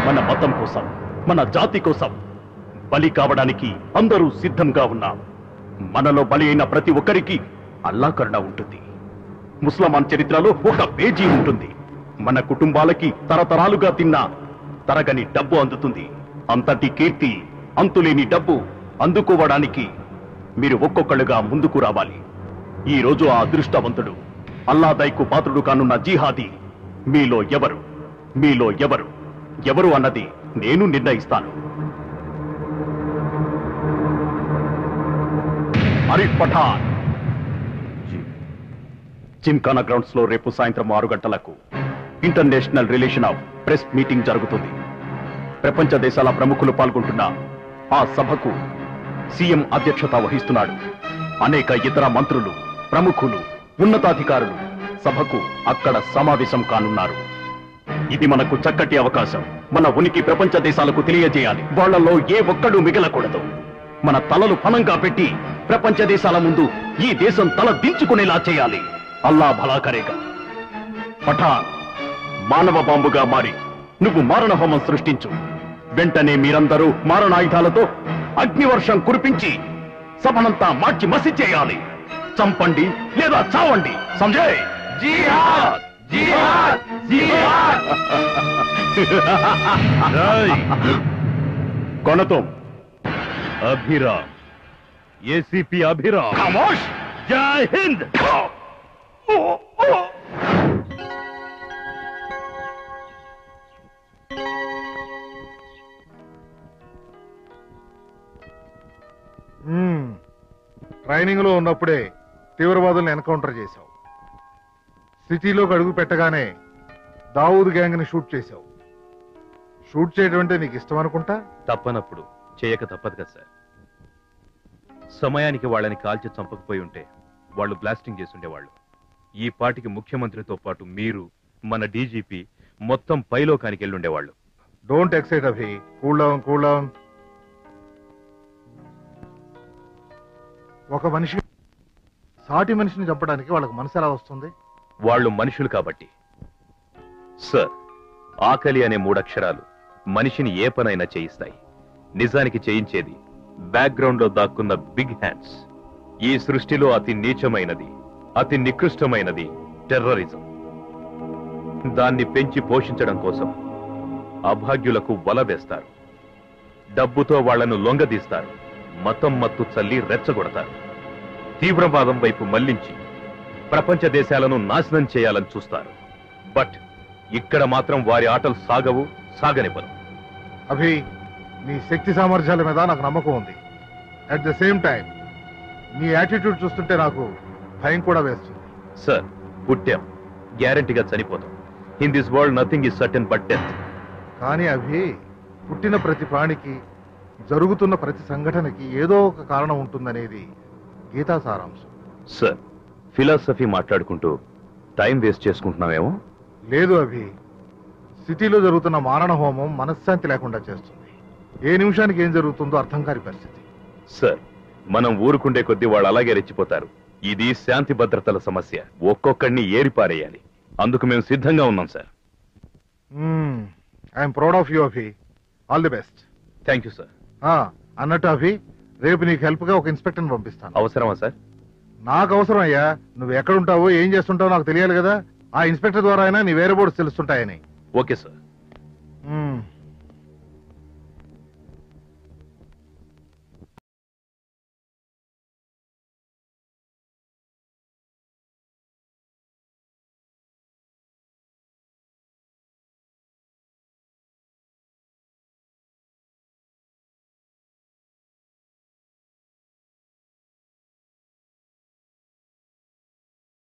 మన మతం కోసం మన జాతి కోసం బలి కావడానికి అందరూ సిద్ధంగా ఉన్నాం మనలో బలి అయిన ప్రతి ఒక్కరికి అల్లా కరుణ ఉంటుంది ముస్లమాన్ చరిత్రలో ఒక పేజీ ఉంటుంది మన కుటుంబాలకి తరతరాలుగా తిన్న తరగని డబ్బు అందుతుంది అంతటి కీర్తి అంతులేని డబ్బు అందుకోవడానికి మీరు ఒక్కొక్కళ్ళుగా ముందుకు రావాలి ఈ రోజు ఆ అదృష్టవంతుడు అల్లాదైకు పాత్రుడు కానున్న జీహాది మీలో ఎవరు మీలో ఎవరు ఎవరు అన్నది నేను నిర్ణయిస్తాను అరిఫ్ పఠాన్ జిమ్ఖానా గ్రౌండ్స్ లో రేపు సాయంత్రం ఆరు గంటలకు international relation of press meeting జరుగుతుంది ప్రపంచ దేశాల ప్రముఖులు పాల్గొంటున్న ఆ సభకు సీఎం అధ్యక్షత వహిస్తున్నాడు అనేక ఇతర మంత్రులు ప్రముఖులు ఉన్నతాధికారులు సభకు అక్కడ సమావేశం కానున్నారు ఇది మనకు చక్కటి అవకాశం మన ఉనికి ప్రపంచ దేశాలకు తెలియజేయాలి వాళ్ళలో ఏ ఒక్కడు మిగలకూడదు మన తలలు పణంగా పెట్టి ప్రపంచ దేశాల ముందు ఈ దేశం తల దించుకునేలా చేయాలి అల్లా భలా కరేగా పఠాన్ మానవ బాంబుగా మారి నువ్వు మారణ హోమం సృష్టించు వెంటనే మీరందరూ మారణాయుధాలతో అగ్నివర్షం కురిపించి సభనంతా మార్చి మసి చేయాలి చంపండి లేదా చావండి సంజయ్ జిహాద్ జిహాద్ జిహాద్ కొనతం అభిరామ్ ఏసీపీ అభిరామ్ ఖమోష్ జై హింద్ మ్మ్. ట్రైనింగ్ లో ఉన్నప్పుడే తీవ్రవాదుల్ని ఎన్కౌంటర్ చేశావు సిటీలోకి అడుగు పెట్టగానే దావూద్ గ్యాంగ్ ని షూట్ చేశావు షూట్ చేయడం అంటే నీకు ఇష్టం అనుకుంటా తప్పనప్పుడు చేయక తప్పదు కదా సార్ సమయానికి వాళ్ళని కాల్చి చంపకపోయి ఉంటే వాళ్ళు బ్లాస్టింగ్ చేసుండేవాళ్ళు ఈ పాటికి ముఖ్యమంత్రితో పాటు మీరు మన డీజీపీ మొత్తం పైలోకానికి వెళ్ళుండేవాళ్ళు don't excite Abhi cool down cool down ఒక మనిషి సాటి మనిషిని చంపడానికి వాళ్ళకి మనసు ఎలా వస్తుంది వాళ్ళు మనుషులు కాబట్టి సార్ ఆకలి అనే మూడక్షరాలు మనిషిని ఏ పనైనా చేయిస్తాయి నిజానికి చేయించేది బ్యాక్గ్రౌండ్ లో దాక్కున్న బిగ్ హ్యాండ్స్ ఈ సృష్టిలో అతి నీచమైనది అతి నికృష్టమైనది టెర్రరిజం దాన్ని పెంచి పోషించడం కోసం అభాగ్యులకు వల వేస్తారు డబ్బుతో వాళ్లను లొంగదీస్తారు మతం మత్తు చల్లి రెచ్చగొడతారు తీవ్రవాదం వైపు మళ్లించి ప్రపంచ దేశాలను నాశనం చేయాలని చూస్తారు బట్ ఇక్కడ మాత్రం వారి ఆటలు సాగవు సాగనివ్వరు అభి నీ శక్తి సామర్థ్యాల మీద నాకు నమ్మకం ఉంది అట్ ద సేమ్ టైం నీ యాటిట్యూడ్ చూస్తుంటే నాకు భయం కూడా వేస్తుంది సార్ పుట్టాం గ్యారంటీగా చనిపోతాం in this world nothing is certain but death కానీ అభి పుట్టిన ప్రతి ప్రాణికి జరుగుతున్న ప్రతి సంఘటనకి ఏదో ఒక కారణం ఉంటుందనేది గీతా సారాంశం సార్ ఫిలాసఫీ మాట్లాడుకుంటూ టైం వేస్ట్ చేసుకుంటున్నామేమో లేదు అభి సిటీలో జరుగుతున్న మారణ హోమం మనశ్శాంతి లేకుండా చేస్తుంది ఏ నిమిషానికి ఏం జరుగుతుందో అర్థం కాని పరిస్థితి సార్ మనం ఊరుకుండే కొద్దీ వాళ్ళు అలాగే రెచ్చిపోతారు ఇది శాంతి భద్రతల సమస్య ఒక్కొక్కడిని ఏరిపారేయాలి అందుకు మేము సిద్ధంగా ఉన్నాం sir I'm proud of you Abhi all the best thank you sir అన్నట్టు అభి రేపు నీకు హెల్ప్ గా ఒక ఇన్స్పెక్టర్ పంపిస్తాను అవసరమా సార్ నాకు అవసరం అయ్యా నువ్వు ఎక్కడుంటావో ఏం చేస్తుంటావో నాకు తెలియాలి కదా ఆ ఇన్స్పెక్టర్ ద్వారా అయినా నీ వేరే బోర్డ్స్ తెలుస్తుంటాయని ఓకే సార్